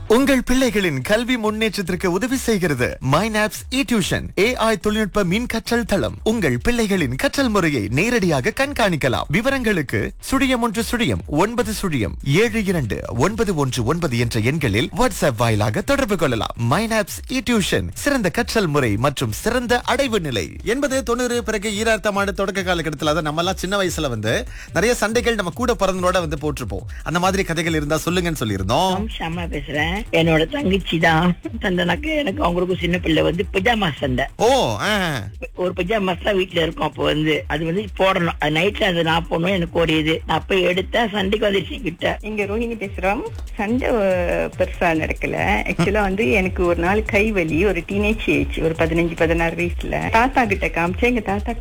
உங்கள் பிள்ளைகளின் கல்வி முன்னேற்றத்திற்கு உதவி செய்கிறது மைனாப்ஸ் இ டியூஷன் ஏஐ தொழில்நுட்ப மின் கற்றல் தளம் உங்கள் பிள்ளைகளின் கற்றல் முறையை நேரடியாக கண்காணிக்கலாம் விவரங்களுக்கு சுழியம் ஒன்று சுழியம் ஒன்பது சுழியம் ஏழு இரண்டு ஒன்பது ஒன்று ஒன்பது என்ற எண்களில் வாட்ஸ்அப் வாயிலாக தொடர்பு கொள்ளலாம் மைனாப்ஸ் இ டியூஷன் சிறந்த கற்றல் முறை மற்றும் சிறந்த அடைவு நிலை எண்பது தொண்ணூறு பிறகு ஈராயிரத்தாம் ஆண்டு தொடக்க காலகட்டத்தில் அதான் நம்ம எல்லாம் சின்ன வயசுல வந்து நிறைய சண்டைகள் நம்ம கூட பிறந்தனோட வந்து போட்டிருப்போம் அந்த மாதிரி கதைகள் இருந்தா சொல்லுங்கன்னு சொல்லியிருந்தோம் ஷாமா பேசுறேன் என்னோட தங்கச்சி தான் சண்டைனாக்க எனக்கு அவங்களுக்கும் சின்ன பிள்ளை வந்து பிஜாமா சண்டை ஓ ஆ. ஒரு பிஜாமா தான் வீட்டுல இருக்கும் அப்போ வந்து அது வந்து போடணும் அது நைட்ல அது நான் போடணும் எனக்கு ஒரு இது நான் அப்ப எடுத்தேன் சண்டைக்கு வந்துருச்சு கிட்ட இங்க ரோஹிணி பேசுறோம் சண்டை அஹ், பெருசா நடக்கல ஆக்சுவலா வந்து எனக்கு ஒரு நாள் கை வலி ஒரு டீனேஜ் ஏஜ் ஒரு பதினஞ்சு பதினாறு வயசுல தாத்தா கிட்ட காமிச்சேன் எங்க தாத்தா